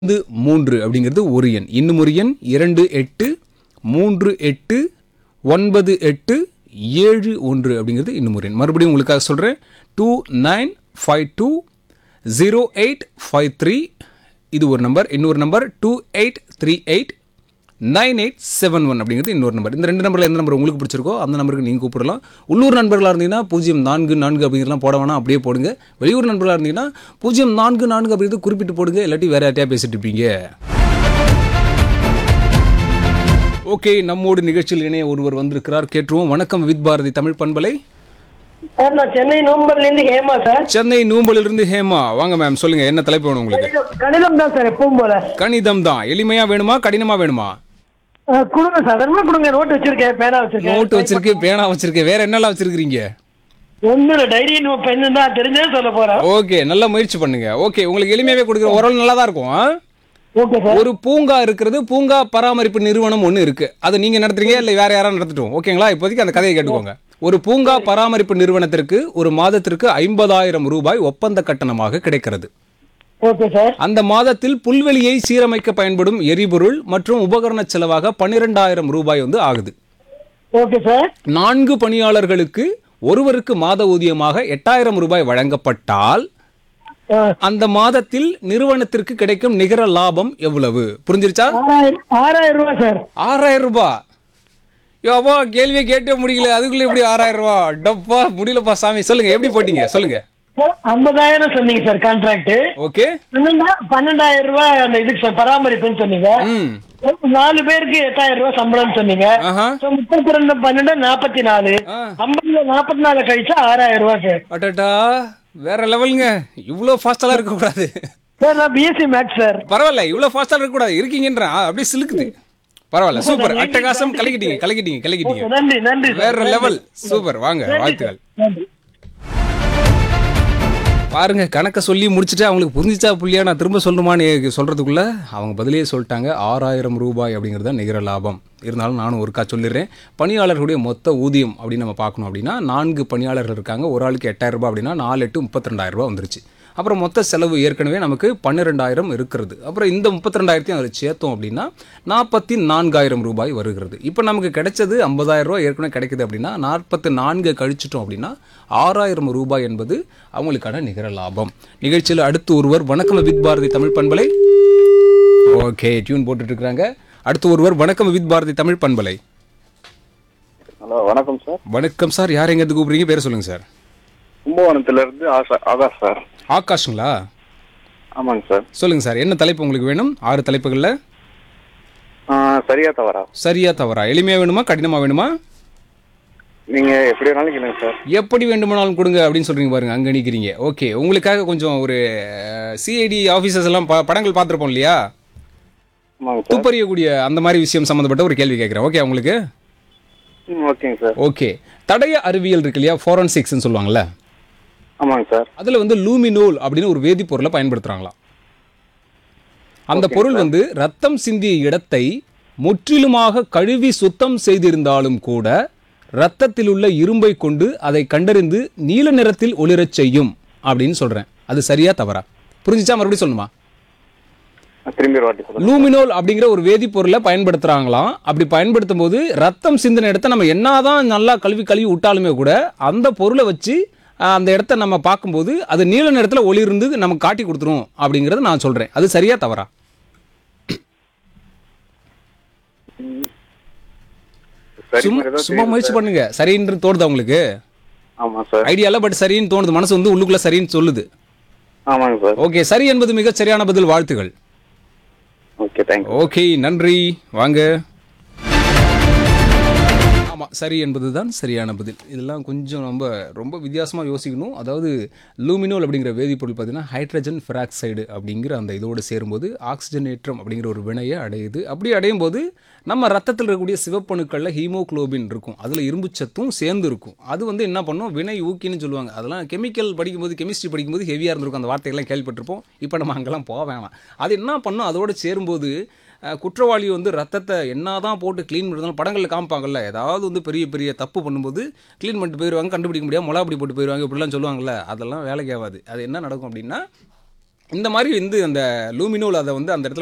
ஐந்து மூன்று அப்படிங்கிறது ஒரு எண் இன்னும் ஒரு எண் இரண்டு எட்டு மூன்று எட்டு ஒன்பது எட்டு ஏழு ஒன்று அப்படிங்கிறது இன்னும் ஒரு எண் மறுபடியும் உங்களுக்காக சொல்கிறேன் two nine five two zero eight five three இது ஒரு நம்பர் இன்னொரு number two eight three eight nine eight seven one அப்படிங்கிறது இன்னொரு நம்பர் இந்த ரெண்டு நம்பரில் எந்த நம்பர் உங்களுக்கு பிடிச்சிருக்கோ அந்த நம்பருக்கு நீங்கள் கூப்பிடலாம் உள்ளூர் நண்பர்களாக இருந்தீங்கன்னா பூஜ்ஜியம் நான்கு நான்கு அப்படிங்கிறலாம் போட வேணாம் அப்படியே போடுங்க வெளியூர் நண்பர்களாக இருந்தீங்கன்னா பூஜ்ஜியம் நான்கு நான்கு அப்படிங்கிறது குறிப்பிட்டு போடுங்க இல்லாட்டி வேற யார்ட்டையா பேசிட்டு இருப்பீங்க ஓகே நம்மோடு நிகழ்ச்சியில் இணைய ஒருவர் வந்திருக்கிறார் கேட்டுருவோம் வணக்கம் வித் பாரதி தமிழ் பண்பலை சார் நான் சென்னை நோம்பர்ல இருந்து ஹேமா சார் சென்னை நூம்பலிலிருந்து ஹேமா வாங்க மேம் சொல்லுங்க என்ன தலைப்பு வேணும் உங்களுக்கு கணிதம் கணிதம் தான் சார் எப்பவும் போல கணிதம் தான் எளிமையா வேணுமா கடினமா வேணுமா அஹ், கொடுங்க சார் வேணுமா கொடுங்க நோட் வச்சிருக்கேன் பேனா வச்சிருக்கேன் நோட்டு வச்சிருக்கு பேனா வச்சிருக்கு வேற என்னெல்லாம் வச்சிருக்கீங்க ஒண்ணு இல்ல டைரி பெண்ணு தான் தெரிஞ்சே சொல்ல போறேன் ஓகே நல்ல முயற்சி பண்ணுங்க ஓகே உங்களுக்கு எளிமையாவே கொடுக்குற ஓரளவு நல்லா தான் இருக்கும் ஆ? ஓகே சார் ஒரு பூங்கா இருக்கிறது பூங்கா பராமரிப்பு நிறுவனம் ஒன்று இருக்கு அது நீங்க நடத்துறீங்க இல்லை வேற யாரும் நடத்திட்டோம் ஓகேங்களா இப்போதைக்கு அந்த கதையை கேட்டுக்கோங்க ஒரு பூங்கா பராமரிப்பு நிறுவனத்திற்கு ஒரு மாதத்திற்கு ஐம்பதாயிரம் ரூபாய் ஒப்பந்த கட்டணமாக கிடைக்கிறது ஓகே சார் அந்த மாதத்தில் புல்வெளியை சீரமைக்க பயன்படும் எரிபொருள் மற்றும் உபகரண செலவாக பன்னிரெண்டாயிரம் ரூபாய் வந்து ஆகுது ஓகே சார் நான்கு பணியாளர்களுக்கு ஒருவருக்கு மாத ஊதியமாக எட்டாயிரம் ரூபாய் வழங்கப்பட்டால் அஹ், அந்த மாதத்தில் நிறுவனத்திற்கு கிடைக்கும் நிகர லாபம் எவ்வளவு புரிஞ்சிருச்சா ஆறாயிரம் ஆறாயிரம் ரூபாய் சார் ஆறாயிரம் ரூபாய் யோப்பா கேள்வியை கேட்டே முடியல அதுக்குள்ள எப்படி ஆறாயிரம் ரூபாய் டப்பா முடியலப்பா சாமி சொல்லுங்க எப்படி போட்டீங்க சொல்லுங்க சார், ஐம்பதாயிரம் சொன்னீங்க சார் கான்ட்ராக்ட் ஓகே பன்னெண்டாயிரம் ரூபாய் அந்த இதுக்கு சார் பராமரிப்புன்னு சொன்னீங்க ம் நாலு பேருக்கு எட்டாயிரம் ரூபாய் சம்பளம் சொன்னீங்க ஆஹா So, முப்பத்தி ரெண்டு பன்னெண்டு நாற்பத்தி நாலு ஆ. ஐம்பதுல நாற்பத்தி நாலு கழிச்சா ஆறாயிரம் ரூபாய் சார் அடடா வேற லெவலுங்க இவ்வளோ ஃபாஸ்டெல்லாம் இருக்கக்கூடாது சார் நான் பிஎஸ்சி மேக்ஸ் சார் பரவாயில்ல இவ்வளோ ஃபாஸ்ட்டாக இருக்கக்கூடாது இருக்கீங்கன்ற ஆ, அப்படியே சிலுக்குது பரவாயில்ல சூப்பர் அட்டகாசம் கலக்கிட்டீங்க கலக்கிட்டீங்க கலக்கிட்டீங்க நன்றி நன்றி சார். வேற லெவல் சூப்பர் வாங்க வாழ்த்துக்கள் நன்றி பாருங்க கணக்கை சொல்லி முடிச்சுட்டு அவங்களுக்கு புரிஞ்சிச்சா புள்ளியா நான் திரும்ப சொல்லணுமான்னு சொல்றதுக்குள்ள அவங்க பதிலே சொல்லிட்டாங்க ஆறாயிரம் ரூபாய் அப்படிங்கிறது தான் நிகர லாபம் இருந்தாலும் நானும் ஒருக்கா சொல்லிடுறேன் பணியாளர்களுடைய மொத்த ஊதியம் அப்படின்னு நம்ம பார்க்கணும் அப்படின்னா நான்கு பணியாளர்கள் இருக்காங்க ஒரு ஆளுக்கு எட்டாயிரம் ரூபாய் அப்படின்னா நாலு எட்டு முப்பத்தி ரெண்டாயிரம் ரூபாய் வந்துருச்சு அப்புறம் மொத்த செலவு ஏற்கனவே நமக்கு பன்னிரெண்டாயிரம் இருக்கிறது அப்புறம் இந்த முப்பத்தி ரெண்டாயிரத்தையும் அதில் சேர்த்தோம் அப்படின்னா நாற்பத்தி நான்காயிரம் ரூபாய் வருகிறது இப்போ நமக்கு கிடைச்சது ஐம்பதாயிரம் ரூபாய் ஏற்கனவே கிடைக்குது அப்படின்னா நாற்பத்தி நான்கு கழிச்சிட்டோம் அப்படின்னா ஆறாயிரம் ரூபாய் என்பது அவங்களுக்கான நிகர லாபம் நிகழ்ச்சியில் அடுத்து ஒருவர் வணக்கம் வித் பாரதி தமிழ் பண்பலை ஓகே டியூன் போட்டுட்டு இருக்காங்க அடுத்து ஒருவர் வணக்கம் வித் பாரதி தமிழ் பண்பலை ஹலோ வணக்கம் சார் வணக்கம் சார் யார் எங்கேருந்து கூப்பிடுறீங்க பேர் சொல்லுங்க சார் கும்பகோணத்துல இருந்து ஆசா ஆகாஷ் சார் ஆகாஷுங்களா ஆமாங்க சார் சொல்லுங்க சார் என்ன தலைப்பு உங்களுக்கு வேணும் ஆறு தலைப்புகளில் ஆ, சரியா தவறா சரியா தவறா எளிமையா வேணுமா கடினமா வேணுமா நீங்க எப்படி வேணாலும் கேளுங்க சார் எப்படி வேண்டுமானாலும் கொடுங்க அப்படின்னு சொல்றீங்க பாருங்க அங்க நிக்கிறீங்க ஓகே உங்களுக்காக கொஞ்சம் ஒரு சிஐடி ஆஃபீஸர்ஸ் எல்லாம் ப- படங்கள் பார்த்துருப்போம் இல்லையா ஆமாங்க சார் துப்பறியக்கூடிய அந்த மாதிரி விஷயம் சம்மந்தப்பட்ட ஒரு கேள்வி கேட்குறேன் ஓகே உங்களுக்கு ம் ஓகேங்க சார் ஓகே தடய அறிவியல் இருக்கு இல்லையா ஃபாரன்சிக்ஸ்னு சொல்லுவாங்கல்ல ஆமாங்க சார் அதில் வந்து லூமினோல் அப்படின்னு ஒரு வேதிப்பொருளை பயன்படுத்துகிறாங்களாம் அந்த பொருள் வந்து ரத்தம் சிந்திய இடத்தை முற்றிலுமாக கழுவி சுத்தம் செய்திருந்தாலும் கூட ரத்தத்தில் உள்ள இரும்பை கொண்டு அதை கண்டறிந்து நீல நிறத்தில் ஒளிரச் செய்யும் அப்படின்னு சொல்றேன் அது சரியா தவறா புரிஞ்சுச்சா மறுபடியும் சொல்லணுமா திரும்பி ஒரு வாட்டி சொல்லுங்க லூமினோல் அப்படிங்கிற ஒரு வேதிப்பொருளை பயன்படுத்துறாங்களாம் அப்படி பயன்படுத்தும் போது ரத்தம் சிந்தின இடத்த நம்ம என்னதான் நல்லா கழுவி கழுவி விட்டாலுமே கூட அந்த பொருளை வச்சு ஆஹ், அந்த இடத்த நம்ம பார்க்கும்போது அது நீல நிறத்தில் ஒளி இருந்து நமக்கு காட்டி கொடுத்துரும் அப்படிங்கிறத நான் சொல்றேன் அது சரியா தவறா சரி சும்மா மாதிரி தான் சும்மா தெரியுது முயற்சி சார். பண்ணுங்க சரின்னு தோணுதா உங்களுக்கு ஆமா சார் ஐடியா இல்லை பட் சரின்னு தோணுது மனசு வந்து உள்ளுக்குள்ள சரின்னு சொல்லுது ஆமாங்க சார் ஓகே சரி என்பது மிகச் சரியான பதில் வாழ்த்துகள் ஓகே தேங்க்யூ ஓகே நன்றி வாங்க ஆமாம் சரி என்பதுதான் சரியான பதில் இதெல்லாம் கொஞ்சம் நம்ம ரொம்ப வித்தியாசமாக யோசிக்கணும் அதாவது லூமினோல் அப்படிங்கிற வேதிப்பொருள் பார்த்தீங்கன்னா ஹைட்ரஜன் பெராக்சைடு அப்படிங்கிற அந்த இதோடு சேரும்போது ஆக்சிஜனேற்றம் அப்படிங்கிற ஒரு வினையை அடையுது அப்படி அடையும் போது நம்ம ரத்தத்தில் இருக்கக்கூடிய சிவப்பணுக்களில் ஹீமோகுளோபின் இருக்கும் அதில் இரும்புச்சத்தும் சேர்ந்து இருக்கும் அது வந்து என்ன பண்ணும் வினை ஊக்கின்னு சொல்லுவாங்க அதெல்லாம் கெமிக்கல் படிக்கும்போது கெமிஸ்ட்ரி படிக்கும்போது ஹெவியாக இருந்திருக்கும் அந்த வார்த்தைகள்லாம் கேள்விப்பட்டிருப்போம் இப்போ நம்ம அங்கெல்லாம் போக வேணாம் அது என்ன பண்ணும் அதோடு சேரும்போது அஹ், குற்றவாளி வந்து ரத்தத்தை என்னதான் போட்டு க்ளீன் பண்ணுறதாலும் படங்களில் காமிப்பாங்கல்ல ஏதாவது வந்து பெரிய பெரிய தப்பு பண்ணும்போது க்ளீன் பண்ணிட்டு போயிடுவாங்க கண்டுபிடிக்க முடியாது மொளாப்படி போட்டு போயிடுவாங்க இப்படிலாம் சொல்லுவாங்கல்ல அதெல்லாம் வேலைக்கு ஆகாது அது என்ன நடக்கும் அப்படின்னா இந்த மாதிரி வந்து அந்த லூமினோல் அதை வந்து அந்த இடத்துல